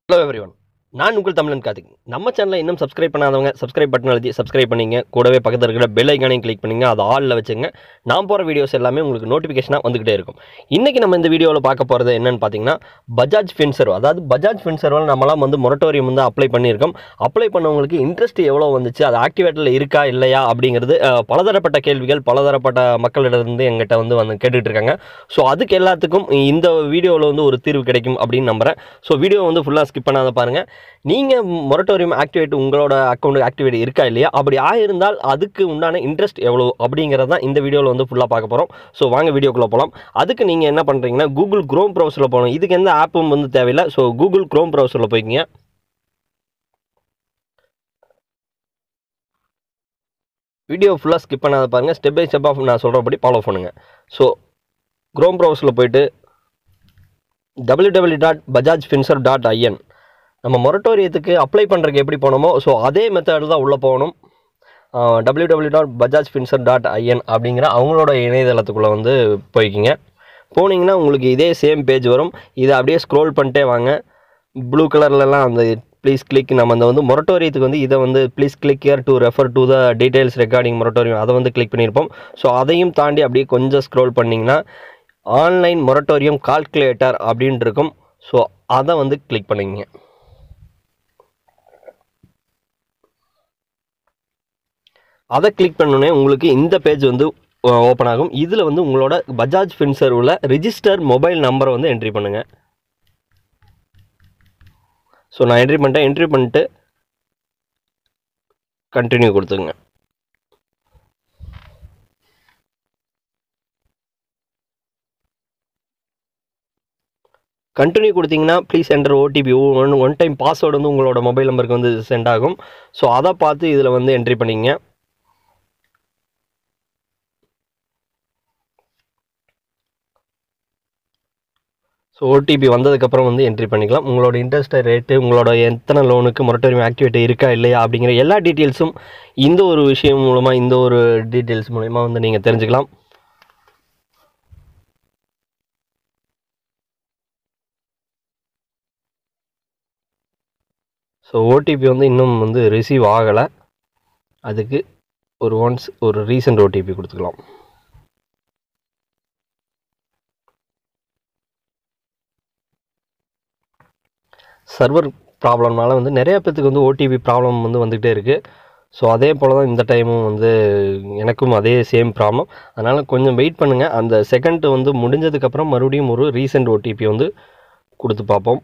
hello every one நான் உங்கள் தமிழன் கார்த்திக் நம்ம சேனலை இன்னும் சப்ஸ்கிரைப் பண்ணாதவங்க சப்ஸ்கிரைப் பட்டன் அழுத்தி சப்ஸ்கிரைப் பண்ணிங்க கூடவே பக்கத்தில் இருக்கிற பெல் ஐக்கானையும் கிளிக் பண்ணிங்க அதை ஆலில் வச்சுங்க நான் போகிற வீடியோஸ் எல்லாமே உங்களுக்கு நோட்டிஃபிகேஷனாக வந்துகிட்டே இருக்கும் இன்றைக்கி நம்ம இந்த வீடியோவில் பார்க்க போகிறது என்னன்னு பார்த்தீங்கன்னா பஜாஜ் ஃபின்சர்வ் அதாவது பஜாஜ் ஃபின்சர்வில் நம்மளாம் வந்து மொரட்டோரியம் வந்து அப்ளை பண்ணியிருக்கோம் அப்ளை பண்ணவங்களுக்கு இன்ட்ரெஸ்ட் எவ்வளோ வந்துச்சு அது ஆக்டிவேட்டில் இருக்கா இல்லையா அப்படிங்கிறது அஹ், பலதரப்பட்ட கேள்விகள் பலதரப்பட்ட மக்களிடமிருந்து எங்கிட்ட வந்து வந்து கேட்டுட்டு இருக்காங்க ஸோ அதுக்கு எல்லாத்துக்கும் இந்த வீடியோவில் வந்து ஒரு தீர்வு கிடைக்கும் அப்படின்னு நம்புகிறேன் ஸோ வீடியோ வந்து ஃபுல்லாக ஸ்கிப் பண்ணாத பாருங்கள் நீங்கள் மொரட்டோரியம் ஆக்டிவேட் உங்களோட அக்கௌண்ட் ஆக்டிவேட் இருக்கா இல்லையா அப்படி ஆயிருந்தால் அதுக்கு உண்டான இன்ட்ரெஸ்ட் எவ்வளோ அப்படிங்கிறது தான் இந்த வீடியோவில் வந்து ஃபுல்லாக பார்க்க போகிறோம் ஸோ வாங்க வீடியோக்குள்ளே போகலாம் அதுக்கு நீங்கள் என்ன பண்ணுறீங்கன்னா கூகுள் க்ரோம் ப்ரௌசரில் போகணும் இதுக்கு எந்த ஆப்பும் வந்து தேவையில்லை ஸோ கூகுள் க்ரோம் ப்ரௌசரில் போய்க்கிங்க வீடியோ ஃபுல்லாக ஸ்கிப் பண்ணாத பாருங்கள் ஸ்டெப் பை ஸ்டெப்பாக நான் சொல்கிறபடி ஃபாலோ பண்ணுங்கள் ஸோ க்ரோம் ப்ரௌசரில் போயிட்டு W W dot Bajaj Finserv dot IN நம்ம மொரட்டோரியத்துக்கு அப்ளை பண்ணுறதுக்கு எப்படி போனோமோ ஸோ அதே மெத்தடில் தான் உள்ளே போகணும் W W dot Bajaj Finserv dot IN அப்படிங்கிற அவங்களோட இணையதளத்துக்குள்ளே வந்து போய்க்கிங்க போனீங்கன்னா உங்களுக்கு இதே சேம் பேஜ் வரும் இதை அப்படியே ஸ்க்ரோல் பண்ணிட்டே வாங்க ப்ளூ கலர்லலாம் அந்த ப்ளீஸ் கிளிக் நம்ம அந்த வந்து மொரட்டோரியத்துக்கு வந்து இதை வந்து please click here to refer to the details recording moratorium அதை வந்து கிளிக் பண்ணியிருப்போம் ஸோ அதையும் தாண்டி அப்படியே கொஞ்சம் ஸ்க்ரோல் பண்ணிங்கன்னா ஆன்லைன் மொரட்டோரியம் கால்குலேட்டர் அப்படின்னு இருக்கும் ஸோ அதை வந்து கிளிக் பண்ணிங்க அதை கிளிக் பண்ணோடனே உங்களுக்கு இந்த பேஜ் வந்து ஓப்பன் ஆகும் இதில் வந்து உங்களோட பஜாஜ் ஃபின்சர்வில் ரிஜிஸ்டர் மொபைல் நம்பரை வந்து என்ட்ரி பண்ணுங்கள் ஸோ நான் என்ட்ரி பண்ணிட்டேன் என்ட்ரி பண்ணிட்டு கண்டினியூ கொடுத்துங்க கண்டினியூ கொடுத்தீங்கன்னா please enter OTP one one time password வந்து உங்களோட மொபைல் நம்பருக்கு வந்து சென்ட் ஆகும் ஸோ அதை பார்த்து இதில் வந்து என்ட்ரி பண்ணிங்க ஸோ ஓடிபி வந்ததுக்கப்புறம் வந்து என்ட்ரி பண்ணிக்கலாம் உங்களோட இன்ட்ரெஸ்ட் ரேட்டு உங்களோட எத்தனை லோனுக்கு மொரட்டோரியம் ஆக்டிவேட் இருக்கா இல்லையா அப்படிங்கிற எல்லா டீட்டெயில்ஸும் இந்த ஒரு விஷயம் மூலமாக இந்த ஒரு டீட்டெயில்ஸ் மூலயமா வந்து நீங்கள் தெரிஞ்சுக்கலாம் ஸோ ஓடிபி வந்து இன்னும் வந்து ரிசீவ் ஆகலை அதுக்கு ஒரு ஒன்ஸ் ஒரு ரீசெண்ட் ஓடிபி கொடுத்துக்கலாம் சர்வர் ப்ராப்ளம்னால வந்து நிறைய பேத்துக்கு வந்து ஓடிபி ப்ராப்ளம் வந்து வந்துகிட்டே இருக்குது ஸோ அதே போல் தான் இந்த டைமும் வந்து எனக்கும் அதே சேம் ப்ராப்ளம் அதனால் கொஞ்சம் வெயிட் பண்ணுங்கள் அந்த செகண்ட் வந்து முடிஞ்சதுக்கப்புறம் மறுபடியும் ஒரு ரீசெண்ட் ஓடிபி வந்து கொடுத்து பார்ப்போம்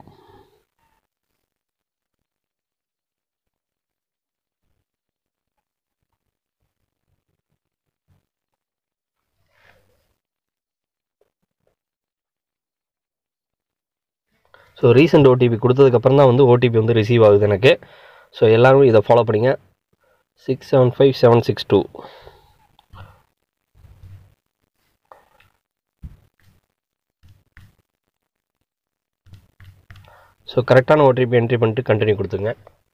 ஸோ ரீசெண்ட் ஓடிபி கொடுத்ததுக்கப்புறம் தான் வந்து ஓடிபி வந்து ரிசீவ் ஆகுது எனக்கு ஸோ எல்லோரும் இதை ஃபாலோ பண்ணிங்க six seven five seven six two so கரெக்டான ஓடிபி என்ட்ரி பண்ணிட்டு கண்டினியூ கொடுத்துங்க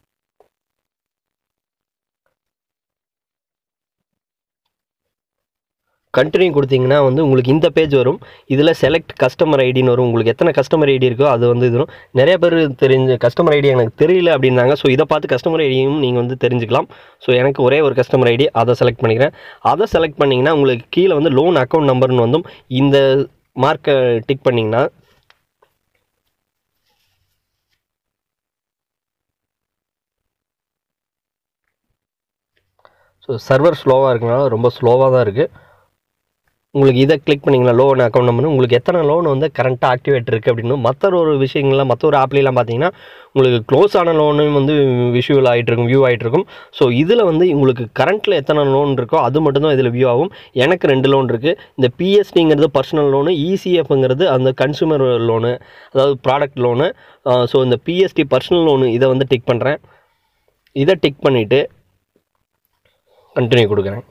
கண்டினியூ கொடுத்தீங்கன்னா வந்து உங்களுக்கு இந்த பேஜ் வரும் இதில் செலக்ட் கஸ்டமர் ஐடின்னு வரும் உங்களுக்கு எத்தனை கஸ்டமர் ஐடி இருக்கோ அது வந்து இது வரும் நிறைய பேர் தெரிஞ்ச கஸ்டமர் ஐடி எனக்கு தெரியல அப்படின்னாங்க ஸோ இதை பார்த்து கஸ்டமர் ஐடியும் நீங்கள் வந்து தெரிஞ்சுக்கலாம் ஸோ எனக்கு ஒரே ஒரு கஸ்டமர் ஐடி அதை செலக்ட் பண்ணிக்கிறேன் அதை செலக்ட் பண்ணிங்கன்னா உங்களுக்கு கீழே வந்து லோன் அக்கௌண்ட் நம்பர்னு வந்தும் இந்த மார்க்கை டிக் பண்ணிங்கன்னா ஸோ சர்வர் ஸ்லோவாக இருக்கனால ரொம்ப ஸ்லோவாக தான் இருக்குது உங்களுக்கு இதை கிளிக் பண்ணிங்களா லோன் அக்கௌண்ட் நம்பர் உங்களுக்கு எத்தனை லோன் வந்து கரண்ட்டாக ஆக்டிவேட் இருக்குது அப்படின்னு மற்ற ஒரு விஷயங்கள்லாம் மற்ற ஒரு ஆப்லாம் பார்த்தீங்கன்னா உங்களுக்கு க்ளோஸ் ஆன லோனும் வந்து விஷுவல் ஆகிட்டு இருக்கும் வியூ ஆகிட்டு இருக்கும் ஸோ இதில் வந்து உங்களுக்கு கரண்ட்டில் எத்தனை லோன் இருக்கோ அது மட்டும்தான் இதில் வியூ ஆகும் எனக்கு ரெண்டு லோன் இருக்குது இந்த பிஎஸ்டிங்கிறது பர்சனல் லோனு இசிஎஃப்ங்கிறது அந்த கன்சூமர் லோனு அதாவது ப்ராடக்ட் லோனு ஸோ இந்த பிஎஸ்டி பர்சனல் லோனு இதை வந்து டிக் பண்ணுறேன் இதை டிக் பண்ணிவிட்டு கண்டினியூ கொடுக்குறேன்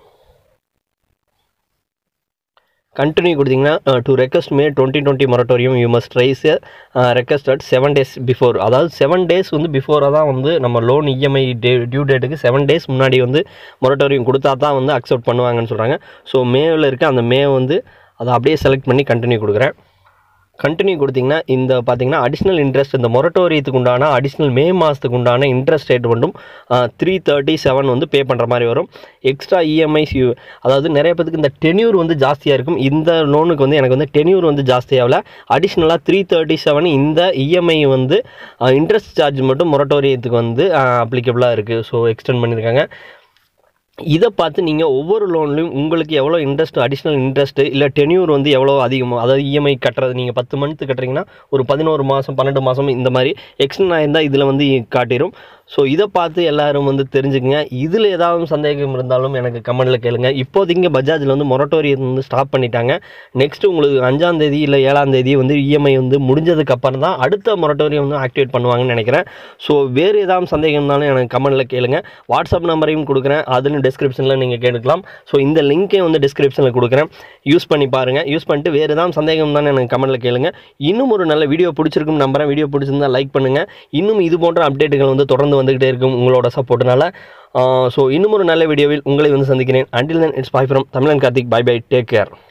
கண்டினியூ கொடுத்தீங்கன்னா to request May twenty twenty moratorium you must raise request at seven days before அதாவது செவன் டேஸ் வந்து பிஃபோராக தான் வந்து நம்ம லோன் இஎம்ஐ டே டியூ டேட்டுக்கு செவன் டேஸ் முன்னாடி வந்து மொரட்டோரியம் கொடுத்தா தான் வந்து அக்செப்ட் பண்ணுவாங்கன்னு சொல்கிறாங்க ஸோ மேவில் இருக்க அந்த மே வந்து அதை அப்படியே செலக்ட் பண்ணி கண்டினியூ கொடுக்குறேன் கண்டினியூ கொடுத்தீங்கன்னா இந்த பார்த்தீங்கன்னா அடிஷ்னல் இன்ட்ரெஸ்ட் இந்த மொரட்டோரியத்துக்கு உண்டான அடிஷ்னல் மே மாதத்துக்கு உண்டான இன்ட்ரெஸ்ட் ரேட் மட்டும் த்ரீ தேர்ட்டி செவன் வந்து பே பண்ணுற மாதிரி வரும் எக்ஸ்ட்ரா இஎம்ஐஸ் அதாவது நிறைய பேருக்கு இந்த டென்யூர் வந்து ஜாஸ்தியாக இருக்கும் இந்த லோனுக்கு வந்து எனக்கு வந்து டென்யூர் வந்து ஜாஸ்தியாகல அடிஷ்னலாக த்ரீ தேர்ட்டி செவன் இந்த இஎம்ஐ வந்து இன்ட்ரெஸ்ட் சார்ஜ் மட்டும் மொரட்டோரியத்துக்கு வந்து அப்ளிகபிளாக இருக்குது ஸோ எக்ஸ்டெண்ட் பண்ணியிருக்காங்க இதை பார்த்து நீங்கள் ஒவ்வொரு லோன்லையும் உங்களுக்கு எவ்வளோ இன்ட்ரெஸ்ட் அடிஷ்னல் இன்ட்ரெஸ்ட்டு இல்லை டென்யூர் வந்து எவ்வளோ அதிகமாக அதாவது இஎம்ஐ கட்டுறது நீங்கள் பத்து மந்த்து கட்டுறீங்கன்னா ஒரு பதினோரு மாதம் பன்னெண்டு மாதம் இந்த மாதிரி எக்ஸ்டன் ஆயிருந்தால் இதில் வந்து காட்டிடும் ஸோ இதை பார்த்து எல்லாரும் வந்து தெரிஞ்சுக்கங்க இதில் ஏதாவது சந்தேகம் இருந்தாலும் எனக்கு கமெண்டில் கேளுங்க இப்போதைக்கு பஜாஜில் வந்து மொரட்டோரியம் வந்து ஸ்டாப் பண்ணிட்டாங்க நெக்ஸ்ட் உங்களுக்கு அஞ்சாம் தேதி இல்லை ஏழாம் தேதி வந்து இஎம்ஐ வந்து முடிஞ்சதுக்கு அப்புறம் தான் அடுத்த மொரட்டோரியம் வந்து ஆக்டிவேட் பண்ணுவாங்கன்னு நினைக்கிறேன் ஸோ வேறு ஏதாவது சந்தேகம் இருந்தாலும் எனக்கு கமெண்டில் கேளுங்க வாட்ஸ்அப் நம்பரையும் கொடுக்குறேன் அதுன்னு டிஸ்கிரிப்ஷனில் நீங்கள் கேட்டுக்கலாம் ஸோ இந்த லிங்க்கே வந்து டிஸ்கிரிப்ஷனில் கொடுக்குறேன் யூஸ் பண்ணி பாருங்கள் யூஸ் பண்ணிட்டு வேறு ஏதாவது சந்தேகம் தானே எனக்கு கமெண்டில் கேளுங்க இன்னும் ஒரு நல்ல வீடியோ பிடிச்சிருக்கும் நம்புறேன் வீடியோ பிடிச்சிருந்தா லைக் பண்ணுங்கள் இன்னும் இது போன்ற அப்டேட்டுகள் வந்து தொடர்ந்து வந்துகிட்டே இருக்கும் உங்களோட சப்போர்ட்னால ஸோ இன்னும் ஒரு நல்ல வீடியோவில் உங்களை வந்து சந்திக்கிறேன் until then it's bye from Tamizhan Karthik bye bye take care